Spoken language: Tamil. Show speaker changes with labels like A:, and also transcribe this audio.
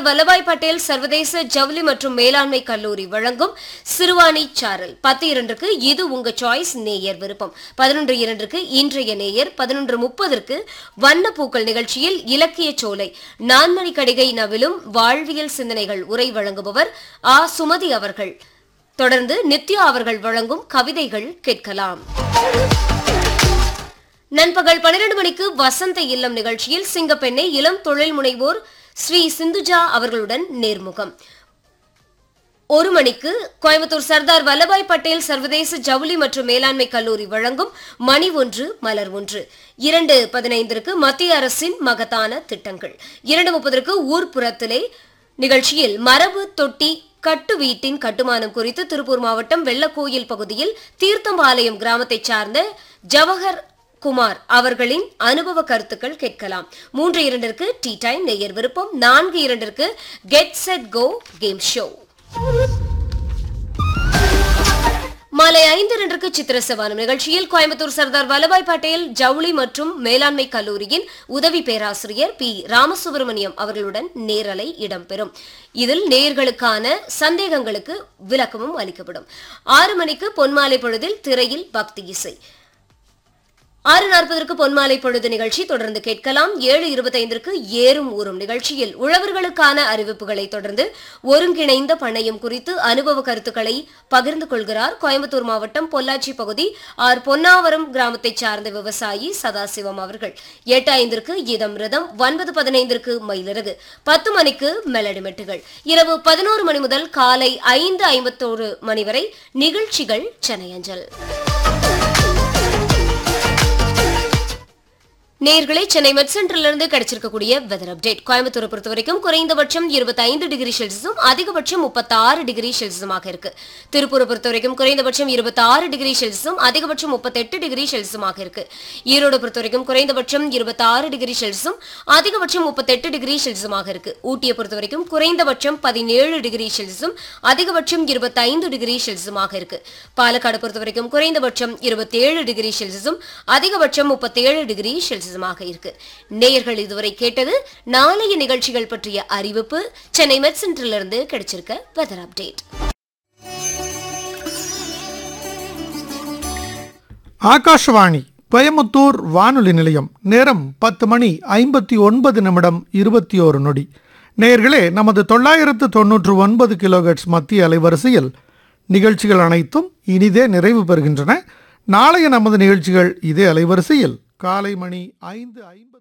A: வல்லபாய் பட்டேல் சர்வதேச ஜவுளி மற்றும் மேலாண்மை கல்லூரி வழங்கும் சிறுவாணி சாரல் பத்து இரண்டுக்கு இது உங்க சாய்ஸ் நேயர் விருப்பம் பதினொன்று இரண்டுக்கு இன்றைய நேயர் பதினொன்று முப்பதற்கு வண்ணப்பூக்கள் நிகழ்ச்சியில் இலக்கிய சோலை நான்மணி கடிகை நவிலும் வாழ்வியல் சிந்தனைகள் உரை வழங்குபவர் ஆ சுமதி அவர்கள் தொடர்ந்து நித்யா அவர்கள் வழங்கும் கவிதைகள் கேட்கலாம் நண்பகல் பன்னிரண்டு மணிக்கு வசந்த இல்லம் நிகழ்ச்சியில் சிங்கப்பெண்ணை இளம் தொழில் முனைவோர் ஸ்ரீ சிந்துஜா அவர்களுடன் நேர்முகம் ஒரு மணிக்கு கோயம்புத்தூர் சர்தார் வல்லபாய் பட்டேல் சர்வதேச ஜவுளி மற்றும் மேலாண்மை கல்லூரி வழங்கும் மணி ஒன்று மலர் ஒன்று இரண்டு பதினைந்திற்கு மத்திய அரசின் மகத்தான திட்டங்கள் இரண்டு முப்பதற்கு ஊர்ப்புறத்திலே நிகழ்ச்சியில் மரபு தொட்டி கட்டு வீட்டின் கட்டுமானம் குறித்து திருப்பூர் மாவட்டம் வெள்ளக்கோயில் பகுதியில் தீர்த்தம்பாளையம் கிராமத்தைச் சார்ந்த ஜவஹர் குமார் அவர்களின் அனுபவ கருத்துக்கள் கேட்கலாம் மூன்று இரண்டிற்கு டீ டைம் நேயர் விருப்பம் நான்கு இரண்டிற்கு get set go game show மாலை ஐந்து இரண்டுக்கு சித்திர சவானம் நிகழ்ச்சியில் கோயம்புத்தூர் சர்தார் வல்லபாய் பட்டேல் ஜவுளி மற்றும் மேலாண்மை கல்லூரியின் உதவி பேராசிரியர் பி ராமசுப்பிரமணியம் அவர்களுடன் நேரலை இடம்பெறும் இதில் நேயர்களுக்கான சந்தேகங்களுக்கு விளக்கமும் அளிக்கப்படும் ஆறு மணிக்கு பொன்மாலை பொழுதில் திரையில் பக்தி இசை ஆறு நாற்பதற்கு பொன்மாலை பொழுது நிகழ்ச்சி தொடர்ந்து கேட்கலாம் ஏழு இருபத்தைந்திற்கு ஏறும் ஊறும் நிகழ்ச்சியில் உழவர்களுக்கான அறிவிப்புகளை தொடர்ந்து ஒருங்கிணைந்த பண்ணையம் குறித்து அனுபவ கருத்துக்களை பகிர்ந்து கொள்கிறார் கோயம்புத்தூர் மாவட்டம் பொள்ளாச்சி பகுதி ஆர் பொன்னாவரம் கிராமத்தைச் சார்ந்த விவசாயி சதாசிவம் அவர்கள் எட்டு ஐந்திற்கு இதம் ரதம் ஒன்பது பதினைந்திற்கு மயிலிறகு பத்து மணிக்கு மெலடி மெட்டுகள் இரவு பதினோரு மணி முதல் காலை ஐந்து ஐம்பத்தோரு மணி வரை நிகழ்ச்சிகள் சென்னையஞ்சல் நேர்களை சென்னை மெட் சென்டரிலிருந்து கிடைச்சிருக்கக்கூடிய வெதர் அப்டேட் கோயம்புத்தூரை பொறுத்த வரைக்கும் குறைந்தபட்சம் இருபத்தைந்து டிகிரி செல்சியஸும் அதிகபட்சம் முப்பத்தாறு டிகிரி செல்சியஸுமாக இருக்கு திருப்பூரை பொறுத்த வரைக்கும் குறைந்தபட்சம் இருபத்தாறு டிகிரி செல்சியஸும் அதிகபட்சம் முப்பத்தெட்டு டிகிரி செல்சியஸுமாக இருக்கு ஈரோடு பொறுத்த வரைக்கும் குறைந்தபட்சம் இருபத்தாறு டிகிரி செல்சியஸும் அதிகபட்சம் முப்பத்தெட்டு டிகிரி செல்சியஸுமாக இருக்கு ஊட்டியை பொறுத்த வரைக்கும் குறைந்தபட்சம் பதினேழு டிகிரி செல்சியஸும் அதிகபட்சம் இருபத்தைந்து டிகிரி செல்சியஸுமாக இருக்கு பாலக்காடு பொறுத்த வரைக்கும் குறைந்தபட்சம் இருபத்தேழு டிகிரி செல்சியஸும் அதிகபட்சம் முப்பத்தேழு டிகிரி செல்சியஸுமாக இருக்கு நேயர்கள் இதுவரை கேட்டது நாளைய நிகழ்ச்சிகள் பற்றிய அறிவிப்பு சென்னை மெட் சென்டரிலிருந்து கிடைச்சிருக்க வெதர் அப்டேட்
B: ஆகாஷவாணி கோயமுத்தூர் வானொலி நிலையம் நேரம் பத்து மணி ஐம்பத்தி ஒன்பது நிமிடம் இருபத்தி ஓரு நொடி நேயர்களே நமது தொள்ளாயிரத்து தொன்னூற்று ஒன்பது கிலோகட்ஸ் மத்திய அலைவரிசையில் நிகழ்ச்சிகள் அனைத்தும் இனிதே நிறைவு பெறுகின்றன நாளைய நமது நிகழ்ச்சிகள் இதே அலைவரிசையில் காலை மணி ஐந்து ஐம்பது